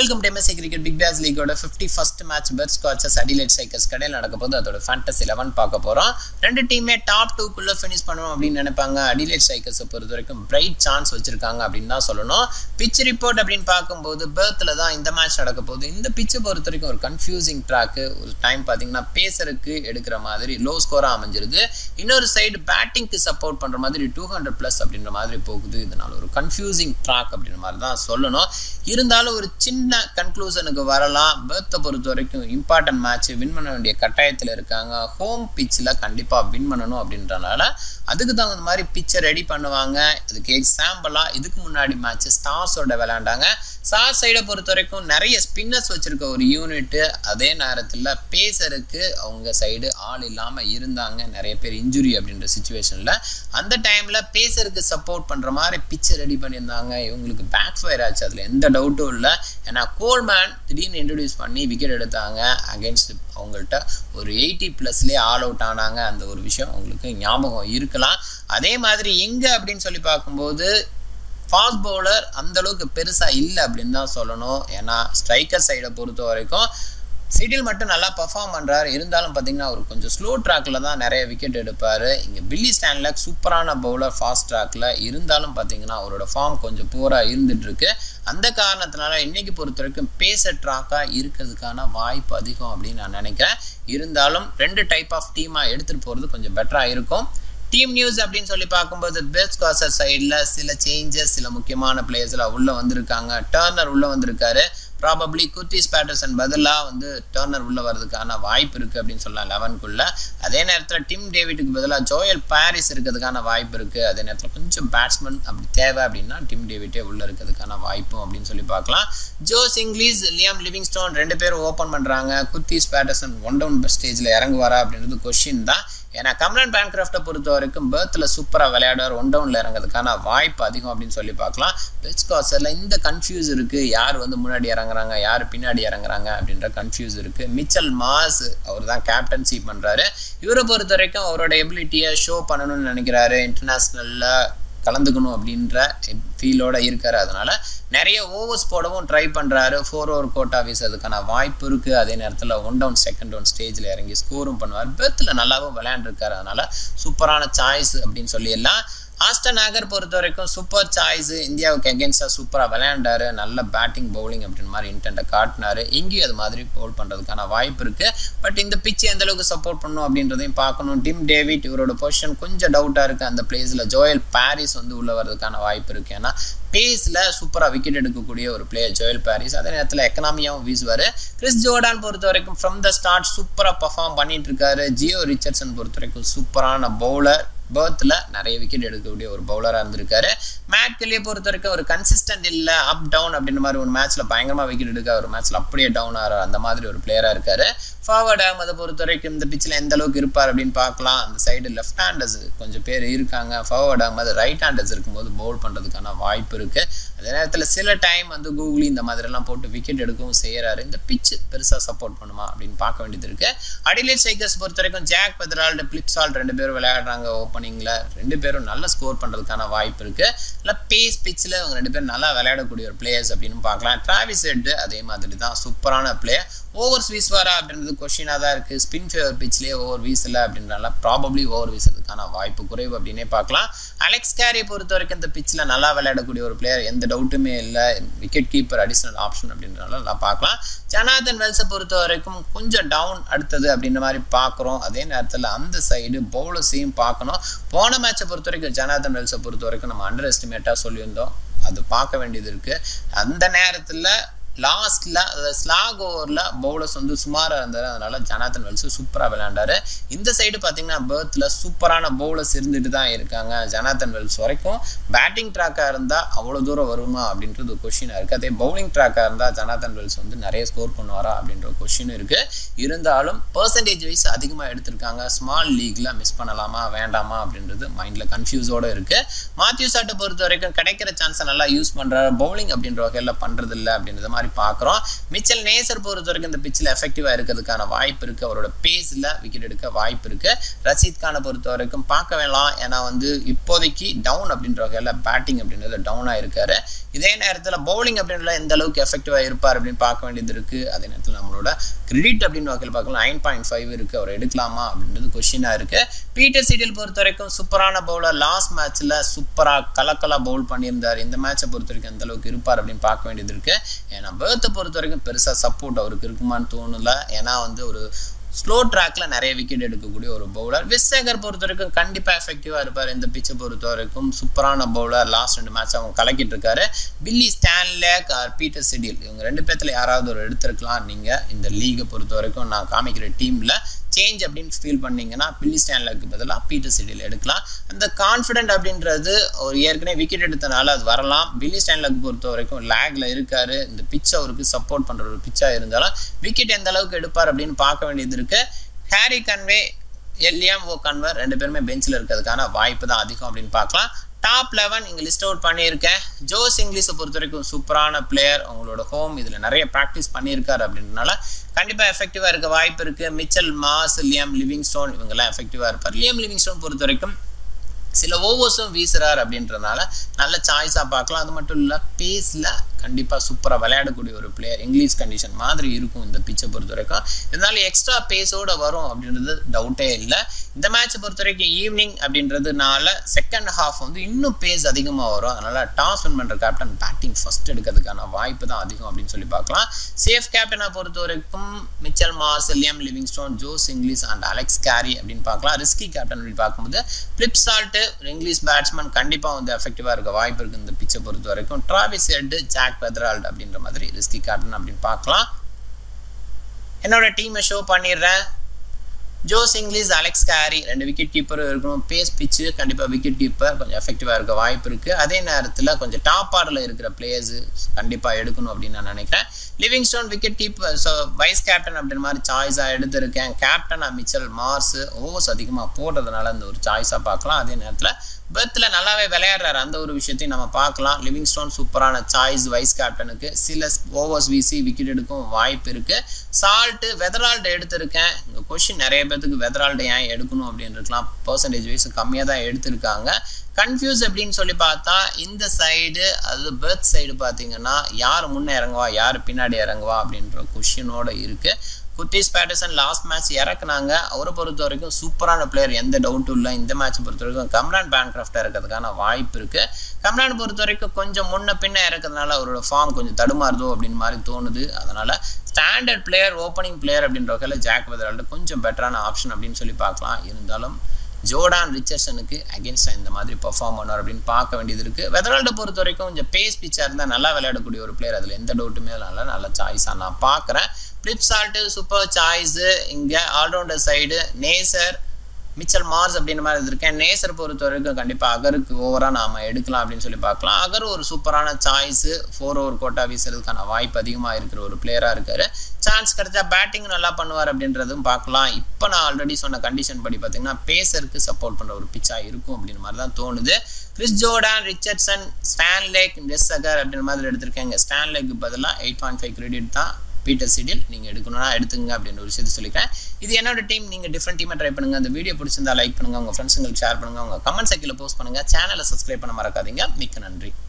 welcome to MSC cricket big bash லீகோட fifty first match Perth Scorchers Adelaide Strikers கடையில் நடக்க போது அதோட ஃபேண்டஸ் லெவன் பார்க்க போகிறோம் ரெண்டு டீமே டாப் டூக்குள்ளே ஃபினிஷ் பண்ணணும் அப்படின்னு நினைப்பாங்க அடிலைட் சைக்கர்ஸை பொறுத்த வரைக்கும் பிரைட் சான்ஸ் வச்சிருக்காங்க அப்படின்னு தான் சொல்லணும் பிச் ரிப்போர்ட் அப்படின்னு பார்க்கும்போது பெர்த்தில் தான் இந்த மேட்ச் நடக்க போகுது இந்த பிச்சை பொறுத்த வரைக்கும் ஒரு கன்ஃபியூசிங் ட்ராக்கு ஒரு டைம் பார்த்தீங்கன்னா பேசருக்கு எடுக்கிற மாதிரி லோ ஸ்கோராக அமைஞ்சிருது இன்னொரு சைடு பேட்டிங்க்கு சப்போர்ட் பண்ணுற மாதிரி டூ ஹண்ட்ரட் ப்ளஸ் அப்படின்ற மாதிரி போகுது இதனால ஒரு கன்ஃபியூசிங் ட்ராக் அப்படின்ற மாதிரி தான் சொல்லணும் இருந்தாலும் ஒரு சின்ன கன்க்ளூஷனுக்கு வரலாம் பேர்த்தை பொறுத்த வரைக்கும் இம்பார்ட்டன்ட் மேட்ச் வின் பண்ண வேண்டிய கட்டாயத்தில் இருக்காங்க ஹோம் பிச்சில் கண்டிப்பாக வின் பண்ணணும் அப்படின்றனால அதுக்கு தகுந்த மாதிரி பிச்சை ரெடி பண்ணுவாங்க அதுக்கு எக்ஸாம்பிளாக இதுக்கு முன்னாடி மேட்ச் ஸ்டார்ஸோட விளையாண்டாங்க ஸ்டார் சைடை பொறுத்த வரைக்கும் நிறைய ஸ்பின்னர்ஸ் வச்சுருக்க ஒரு யூனிட்டு அதே நேரத்தில் பேசருக்கு அவங்க சைடு ஆள் இல்லாமல் இருந்தாங்க நிறைய பேர் இன்ஜுரி அப்படின்ற சுச்சுவேஷனில் அந்த டைமில் பேசருக்கு சப்போர்ட் பண்ணுற மாதிரி பிச்சை ரெடி பண்ணியிருந்தாங்க இவங்களுக்கு பேக் ஃபயர் ஆச்சு அதில் எந்த டவுட்டும் இல்லை ஏன்னா கோல்மேன் திடீர்னு இன்ட்ரடியூஸ் பண்ணி விக்கெட் எடுத்தாங்க அகேன்ஸ்ட் அவங்கள்ட்ட ஒரு எயிட்டி ப்ளஸ்லேயே ஆல் அவுட் ஆனாங்க அந்த ஒரு விஷயம் அவங்களுக்கு ஞாபகம் இருக்கலாம் அதே மாதிரி எங்கே அப்படின்னு சொல்லி பார்க்கும்போது ஃபாஸ்ட் பவுலர் அந்தளவுக்கு பெருசாக இல்லை அப்படின்னு தான் சொல்லணும் ஏன்னா ஸ்ட்ரைக்கர் சைடை பொறுத்த வரைக்கும் சிடில் மட்டும் நல்லா பர்ஃபார்ம் பண்ணுறாரு இருந்தாலும் பார்த்தீங்கன்னா அவர் கொஞ்சம் ஸ்லோ ட்ராக்கில் தான் நிறைய விக்கெட் எடுப்பார் இங்கே பில்லி ஸ்டான்லக் சூப்பரான பவுலர் ஃபாஸ்ட் ட்ராக்கில் இருந்தாலும் பார்த்தீங்கன்னா அவரோட ஃபார்ம் கொஞ்சம் பூராக இருந்துகிட்ருக்கு அந்த காரணத்தினால இன்னைக்கு பொறுத்த வரைக்கும் பேச ட்ராக்காக இருக்கிறதுக்கான வாய்ப்பு அதிகம் அப்படின்னு நான் நினைக்கிறேன் இருந்தாலும் ரெண்டு டைப் ஆஃப் டீமாக எடுத்துகிட்டு போகிறது கொஞ்சம் பெட்டராக இருக்கும் டீம் நியூஸ் அப்படின்னு சொல்லி பார்க்கும்போது பெஸ்ட் காசர் சைடில் சில சேஞ்சஸ் சில முக்கியமான பிளேயர்ஸ்லாம் உள்ளே வந்திருக்காங்க டர்னர் உள்ளே வந்திருக்காரு ப்ராபப்ளி குர்த்திஸ் பேட்டர்சன் பதிலாக வந்து டர்னர் உள்ளே வர்றதுக்கான வாய்ப்பு இருக்குது அப்படின்னு சொல்லலாம் லெவன்குள்ளே அதே நேரத்தில் டிம் டேவிட்டுக்கு பதிலாக ஜோயல் பாரிஸ் இருக்கிறதுக்கான வாய்ப்பு இருக்குது அதே நேரத்தில் கொஞ்சம் பேட்ஸ்மேன் அப்படி தேவை அப்படின்னா டிம் டேவிட்டே உள்ளே இருக்கிறதுக்கான வாய்ப்பும் அப்படின்னு சொல்லி பார்க்கலாம் ஜோஸ் இங்கிலீஷ் லியாம் லிவிங்ஸ்டோன் ரெண்டு பேரும் ஓப்பன் பண்ணுறாங்க குர்த்திஸ் பேட்டர்சன் ஒன் டவுன் ஸ்டேஜில் இறங்குவாரா அப்படின்றது கொஷின் தான் ஏன்னா கம்ரன் பேன்கிராஃப்டை பொறுத்த வரைக்கும் பேர்த்தில் சூப்பராக விளையாடுவார் ஒன் டவுனில் இறங்குறதுக்கான வாய்ப்பு அதிகம் அப்படின்னு சொல்லி பார்க்கலாம் பெச் காசரில் இந்த கன்ஃபியூஸ் இருக்குது யார் வந்து முன்னாடி இறங்குறாங்க யார் பின்னாடி இறங்குறாங்க அப்படின்ற கன்ஃபியூஸ் இருக்குது மிச்சல் மாஸ் அவர் தான் கேப்டன்சி பண்ணுறாரு இவரை பொறுத்த வரைக்கும் அவரோட எபிலிட்டியை ஷோ பண்ணணும்னு நினைக்கிறாரு இன்டர்நேஷ்னலில் கலந்துக்கணும் அப்படின்ற ஃபீலோட இருக்காரு அதனால நிறைய ஓவர்ஸ் போடவும் ட்ரை பண்ணுறாரு ஃபோர் ஓவர் கோட்டா வீசுறதுக்கான வாய்ப்பு இருக்குது அதே நேரத்தில் ஒன் டவுன் செகண்ட் டவுன் ஸ்டேஜில் இறங்கி ஸ்கோரும் பண்ணுவார் பெர்த்தில் நல்லாவும் விளையாண்டுருக்காரு அதனால சூப்பரான சாய்ஸ் அப்படின்னு சொல்லிடலாம் ஆஸ்டன் நாகர் பொறுத்த வரைக்கும் சூப்பர் சாய்ஸ் இந்தியாவுக்கு அகேன்ஸ்டாக சூப்பராக விளையாண்டாரு நல்ல பேட்டிங் பவுலிங் அப்படின்னு மாதிரி இன்டென்ட்டை காட்டினாரு இங்கேயும் அது மாதிரி பவுல் பண்ணுறதுக்கான வாய்ப்பு இருக்குது பட் இந்த பிச்சு எந்த அளவுக்கு சப்போர்ட் பண்ணும் அப்படின்றதையும் பார்க்கணும் டிம் டேவிட் இவரோட பொசிஷன் கொஞ்சம் டவுட்டாக இருக்குது அந்த பிளேஸில் ஜோயல் பாரிஸ் வந்து உள்ளே வர்றதுக்கான வாய்ப்பு இருக்குது ஏன்னா பேஸில் சூப்பராக விக்கெட் எடுக்கக்கூடிய ஒரு பிளேயர் ஜோயல் பாரிஸ் அதே நேரத்தில் எக்கனாமியாகவும் வீசுவார் கிறிஸ் ஜோர்டான் பொறுத்த வரைக்கும் ஃப்ரம் த ஸ்டார்ட் சூப்பராக பர்ஃபார்ம் பண்ணிட்டு இருக்காரு ஜியோ ரிச்சர்ட்சன் பொறுத்த வரைக்கும் சூப்பரான பவுலர் பேர்த்தில் நிறைய விக்கெட் எடுக்கக்கூடிய ஒரு பவுலராக இருந்திருக்காரு மேட் கிளியை பொறுத்த வரைக்கும் ஒரு கன்சிஸ்டன்ட் இல்லை அப் டவுன் அப்படின்ற மாதிரி ஒரு மேட்ச்சில் பயங்கரமாக விக்கெட் எடுக்க ஒரு மேட்ச்சில் அப்படியே டவுன் ஆகிற அந்த மாதிரி ஒரு பிளேயராக இருக்காரு ஃபார்வர்ட் அகமதை பொறுத்த வரைக்கும் இந்த பிச்சில் எந்த அளவுக்கு இருப்பார் அப்படின்னு பார்க்கலாம் அந்த சைடு லெஃப்ட் ஹேண்டர்ஸ் கொஞ்சம் பேர் இருக்காங்க ஃபார்வர்ட் அகமது ரைட் ஹேண்டர்ஸ் இருக்கும்போது பவுல் பண்ணுறதுக்கான வாய்ப்பு இருக்குது அதே நேரத்தில் சில டைம் வந்து கூகுளி இந்த மாதிரிலாம் போட்டு விக்கெட் எடுக்கவும் செய்கிறாரு இந்த பிச்சு பெருசாக சப்போர்ட் பண்ணுமா அப்படின்னு பார்க்க வேண்டியது இருக்குது அடிலேட் சைக்கர்ஸ் பொறுத்த வரைக்கும் ஜாக் பெதரால்டு பிளிப்சால் ரெண்டு பேரும் விளையாடுறாங்க ஓப்பனிங்கில் ரெண்டு பேரும் நல்லா ஸ்கோர் பண்ணுறதுக்கான வாய்ப்பு இருக்குது இல்லை பேஸ் பிச்சில் அவங்க ரெண்டு பேரும் நல்லா விளையாடக்கூடிய ஒரு பிளேயர்ஸ் அப்படின்னு பார்க்கலாம் டிராவிஸ் ஹெட்டு அதே மாதிரி தான் சூப்பரான பிளேயர் ஓவர்ஸ் வீசுவாரா அப்படின்றது கொஷினாக தான் இருக்குது ஸ்பின் ஃபேவர் பிச்லேயே ஓவர் வீசலை அப்படின்றனால ப்ராபப்ளி ஓவர் வீசுறதுக்கான வாய்ப்பு குறைவு அப்படின்னே பார்க்கலாம் அலெக்ஸ் கேரியை பொறுத்த வரைக்கும் இந்த பிச்சில் நல்லா விளையாடக்கூடிய ஒரு பிளேயர் எந்த டவுட்டுமே இல்லை விக்கெட் கீப்பர் அடிஷனல் ஆப்ஷன் அப்படின்றனால நல்லா பார்க்கலாம் ஜனாதன் வெல்ஸை பொறுத்த வரைக்கும் கொஞ்சம் டவுன் அடுத்தது அப்படின்ற மாதிரி பார்க்குறோம் அதே நேரத்தில் அந்த சைடு பவுலர்ஸையும் பார்க்கணும் போன மேட்சை பொறுத்த வரைக்கும் ஜனாதன் வெல்ஸை பொறுத்த வரைக்கும் நம்ம அண்டர் எஸ்டிமேட்டாக சொல்லியிருந்தோம் அது பார்க்க வேண்டியது இருக்குது அந்த நேரத்தில் லாஸ்ட்டில் அதாவது ஸ்லாக் ஓவரில் பவுலர்ஸ் வந்து சுமாராக இருந்தார் அதனால் ஜனாதன் வெல்ஸ் சூப்பராக விளையாண்டாரு இந்த சைடு பார்த்தீங்கன்னா பேர்த்தில் சூப்பரான பவுலர்ஸ் இருந்துட்டு தான் இருக்காங்க ஜனாதன் வெல்ஸ் வரைக்கும் பேட்டிங் ட்ராக்காக இருந்தால் அவ்வளோ தூரம் வருமா அப்படின்றது கொஷினாக இருக்குது அதே பவுலிங் ட்ராக்காக இருந்தால் ஜனாதன் வெல்ஸ் வந்து நிறைய ஸ்கோர் பண்ணுவாரா அப்படின்ற கொஷின் இருக்குது இருந்தாலும் பர்சன்டேஜ் வைஸ் அதிகமாக எடுத்திருக்காங்க ஸ்மால் லீக்ல மிஸ் பண்ணலாமா வேண்டாமா அப்படின்றது மைண்டில் கன்ஃபியூஸோடு இருக்குது மாத்யூ சாட்டை பொறுத்த வரைக்கும் கிடைக்கிற சான்ஸை நல்லா யூஸ் பண்ணுறாரு பவுலிங் அப்படின்ற வகையில் பண்ணுறது இல்லை அப்படின்றத மாதிரி மாதிரி பார்க்குறோம் மிச்சல் நேசர் பொறுத்த வரைக்கும் இந்த பிச்சில் எஃபெக்டிவாக இருக்கிறதுக்கான வாய்ப்பு இருக்குது அவரோட பேஸில் விக்கெட் எடுக்க வாய்ப்பு இருக்குது ரஷீத் கானை பொறுத்த வரைக்கும் பார்க்க வேணாம் ஏன்னா வந்து இப்போதைக்கு டவுன் அப்படின்ற வகையில் பேட்டிங் அப்படின்றது டவுனாக இருக்காரு இதே நேரத்தில் பவுலிங் அப்படின்றத எந்த அளவுக்கு எஃபெக்டிவாக இருப்பார் அப்படின்னு பார்க்க வேண்டியது இருக்குது அதே நேரத்தில் நம்மளோட கிரெடிட் அப்படின்னு வகையில் பார்க்கலாம் நைன் பாயிண்ட் ஃபைவ் இருக்குது அவர் எடுக்கலாமா அப்படின்றது கொஷினாக இருக்குது பீட்டர் சீடியல் பொறுத்த வரைக்கும் சூப்பரான பவுலர் லாஸ்ட் மேட்ச்சில் சூப்பராக கலக்கலாக பவுல் பண்ணியிருந்தார் இந்த மேட்சை பொறுத்த வரைக்கும் எந்த அளவுக்கு இருப்பார் அப்படின்னு பார்க்க வேண்டியது இருக்குது ஏன்னா பேர்த்தை பொறுத்த வரைக்கும் பெருசாக சப்போர்ட் அவருக்கு இருக்குமான்னு தோணல ஏன்னா வந்து ஒரு ஸ்லோ ட்ராக்ல நிறைய விக்கெட் எடுக்கக்கூடிய ஒரு பவுலர் விஸ்ஸேகர் பொறுத்த வரைக்கும் கண்டிப்பாக எஃபெக்டிவாக இருப்பார் இந்த பிச்சை பொறுத்த வரைக்கும் சூப்பரான பவுலர் லாஸ்ட் ரெண்டு மேட்ச் அவங்க கலக்கிட்டு இருக்காரு Billy Stanlake or Peter Siddle இவங்க ரெண்டு பேர்த்துல யாராவது ஒரு எடுத்திருக்கலாம் நீங்கள் இந்த லீகை பொறுத்த வரைக்கும் நான் காமிக்கிற டீமில் சேஞ்ச் அப்படின்னு ஃபீல் பண்ணீங்கன்னா பில்லி ஸ்டான்லக்கு பதிலாக பீட்டர் சிடியில் எடுக்கலாம் அந்த கான்ஃபிடென்ட் அப்படின்றது ஒரு ஏற்கனவே விக்கெட் எடுத்தனால அது வரலாம் பில்லி ஸ்டான்லக்கு பொறுத்த வரைக்கும் லேக்ல இருக்காரு இந்த பிச் அவருக்கு சப்போர்ட் பண்ணுற ஒரு பிச்சாக இருந்தாலும் விக்கெட் எந்த அளவுக்கு எடுப்பார் அப்படின்னு பார்க்க வேண்டியது இருக்கு ஹாரி கன்வே எல்லியம் ஓ கன்வர் ரெண்டு பேருமே பெஞ்சில் இருக்கிறதுக்கான வாய்ப்பு தான் அதிகம் அப்படின்னு பார்க்கலாம் டாப் லெவன் இங்கே லிஸ்ட் அவுட் பண்ணியிருக்கேன் ஜோஸ் இங்கிலீஷை பொறுத்த வரைக்கும் சூப்பரான பிளேயர் உங்களோட ஹோம் இதில் நிறைய ப்ராக்டிஸ் பண்ணியிருக்காரு அப்படின்றனால கண்டிப்பாக எஃபெக்டிவாக இருக்க வாய்ப்பு இருக்குது Mitchell Marsh Liam Livingstone இவங்கெல்லாம் எஃபெக்டிவாக இருப்பார் லியம் லிவிங் ஸ்டோன் பொறுத்த வரைக்கும் சில ஓவர்ஸும் வீசுறாரு அப்படின்றனால நல்ல சாய்ஸாக பார்க்கலாம் அது மட்டும் இல்லை பேஸில் கண்டிப்பாக சூப்பராக விளையாடக்கூடிய ஒரு பிளேயர் இங்கிலீஷ் கண்டிஷன் மாதிரி இருக்கும் இந்த பிச்சை பொறுத்த வரைக்கும் இருந்தாலும் எக்ஸ்ட்ரா பேஸோட வரும் அப்படின்றது டவுட்டே இல்லை இந்த மேட்சை பொறுத்த வரைக்கும் ஈவினிங் அப்படின்றதுனால செகண்ட் ஹாஃப் வந்து இன்னும் பேஸ் அதிகமாக வரும் அதனால் டாஸ் வின் பண்ணுற கேப்டன் பேட்டிங் ஃபர்ஸ்ட் எடுக்கிறதுக்கான வாய்ப்பு தான் அதிகம் அப்படின்னு சொல்லி பார்க்கலாம் சேஃப் கேப்டனை பொறுத்த வரைக்கும் Mitchell Marsh Liam Livingstone Josh Inglis and Alex Carey அப்படின்னு பார்க்கலாம் ரிஸ்கி கேப்டன் அப்படின்னு பார்க்கும்போது பிளிப் சால்ட்டு இங்கிலீஷ் பேட்ஸ்மேன் கண்டிப்பாக வந்து எஃபெக்டிவாக இருக்க வாய்ப்பு இருக்குது இந்த பிச்சை பொறுத்த வரைக்கும் டிராவிஸ் ஹெட் ஜாக் பெத்ரால்ட் அப்படின்ற மாதிரி ரிஸ்கி கேப்டன் அப்படின்னு பார்க்கலாம் என்னோட டீமை ஷோ பண்ணிடுறேன் ஜோஸ் இங்கிலீஷ் அலெக்ஸ் கேரி ரெண்டு விக்கெட் கீப்பரும் இருக்கணும் பேஸ் பிச்சு கண்டிப்பாக விக்கெட் கீப்பர் கொஞ்சம் எஃபெக்டிவாக இருக்க வாய்ப்பு இருக்குது அதே நேரத்தில் கொஞ்சம் டாப் ஆர்டரில் இருக்கிற பிளேயர்ஸ் கண்டிப்பாக எடுக்கணும் அப்படின்னு நான் நினைக்கிறேன் Livingstone wicket keeper so vice captain அப்படின்ற மாதிரி சாய்ஸாக எடுத்திருக்கேன் கேப்டன் மிச்சல் மார்ஸ் ஓவர்ஸ் அதிகமாக போடுறதுனால அந்த ஒரு சாய்ஸாக பார்க்கலாம் அதே நேரத்தில் பெர்த்தில் நல்லாவே விளையாடுறாரு அந்த ஒரு விஷயத்தையும் நம்ம பார்க்கலாம் லிவிங் ஸ்டோன் சூப்பரான சாய்ஸ் வைஸ் கேப்டனுக்கு சில ஓவர்ஸ் வீசி விக்கெட் எடுக்கும் வாய்ப்பு இருக்குது சால்ட்டு வெதரால்டு எடுத்திருக்கேன் இந்த கொஷின் நிறைய பேத்துக்கு வெதரால்டு ஏன் எடுக்கணும் அப்படின்னு இருக்கலாம் பர்சன்டேஜ் வைஸ் கம்மியாக தான் எடுத்திருக்காங்க கன்ஃபியூஸ் அப்படின்னு சொல்லி பார்த்தா இந்த சைடு அது பெர்த் சைடு பார்த்தீங்கன்னா யார் முன்னே இறங்குவா யார் பின்னாடி இறங்குவா அப்படின்ற கொஷினோட இருக்குது குர்டிஸ் பேட்டர்சன் லாஸ்ட் மேட்ச் இறக்குனாங்க அவரை பொறுத்த வரைக்கும் சூப்பரான பிளேயர் எந்த டவுட்டும் இல்லை இந்த மேட்ச் பொறுத்த வரைக்கும் கம்ரான் பேன்கிராஃப்டாக இருக்கிறதுக்கான வாய்ப்பு இருக்குது கம்ரான் பொறுத்த வரைக்கும் கொஞ்சம் முன்ன பின்ன இறக்கிறதுனால அவரோட ஃபார்ம் கொஞ்சம் தடுமாறுதோ அப்படின்னு மாதிரி தோணுது அதனால் ஸ்டாண்டர்ட் பிளேயர் ஓப்பனிங் பிளேயர் அப்படின்ற வகையில் ஜாக் வெதரால்டு கொஞ்சம் பெட்டரான ஆப்ஷன் அப்படின்னு சொல்லி பார்க்கலாம் இருந்தாலும் ஜோர்டான் ரிச்சர்சனுக்கு அகேன்ஸ்டாக இந்த மாதிரி பெர்ஃபார்ம் பண்ணார் அப்படின்னு பார்க்க வேண்டியது இருக்குது வெதரால்டை பொறுத்த வரைக்கும் கொஞ்சம் பேஸ் பிச்சாக இருந்தால் நல்லா விளையாடக்கூடிய ஒரு பிளேயர் அதில் எந்த டவுட்டுமே இல்லை நல்ல சாய்ஸாக நான் பார்க்குறேன் ஃப்ளிப் சால்ட்டு சூப்பர் சாய்ஸு இங்கே allrounder side Neser Mitchell Marsh அப்படின்ற மாதிரி இருக்கேன் நேசர் பொறுத்த வரைக்கும் கண்டிப்பாக அகருக்கு ஓவராக நாம் எடுக்கலாம் அப்படின்னு சொல்லி பார்க்கலாம் அகர் ஒரு சூப்பரான சாய்ஸு ஃபோர் ஓவர் கோட்டா வீசுறதுக்கான வாய்ப்பு அதிகமாக இருக்கிற ஒரு பிளேயராக இருக்கார் சான்ஸ் கிடைச்சா பேட்டிங் நல்லா பண்ணுவார் அப்படின்றதும் பார்க்கலாம் இப்போ நான் ஆல்ரெடி சொன்ன கண்டிஷன் படி பார்த்தீங்கன்னா பேசருக்கு சப்போர்ட் பண்ணுற ஒரு பிச்சாக இருக்கும் அப்படின்ற மாதிரி தான் தோணுது கிறிஸ் ஜோர்டான் ரிச்சர்ட்சன் ஸ்டான்லேக் டெஸ்ஸகர் அப்படின்ற மாதிரி எடுத்திருக்கேங்க ஸ்டான்லேக்கு பதிலாக எயிட் பாயிண்ட் ஃபைவ் கிரெடிட் தான் பீட்டர் சீடியல் நீங்கள் எடுக்கணும்னா எடுத்துங்க அப்படின்னு ஒரு விஷயத்தை சொல்லிக்கிறேன் இது என்னோட டீம் நீங்கள் டிஃப்ரெண்ட் டீமை ட்ரை பண்ணுங்கள் அந்த வீடியோ பிடிச்சிருந்தா லைக் பண்ணுங்கள் உங்கள் ஃப்ரெண்ட்ஸுங்களுக்கு ஷேர் பண்ணுங்கள் உங்கள் கமெண்ட் செக்கில் போஸ்ட் பண்ணுங்கள் சேனலை சப்ஸ்கிரைப் பண்ண மறக்காதீங்க மிக்க நன்றி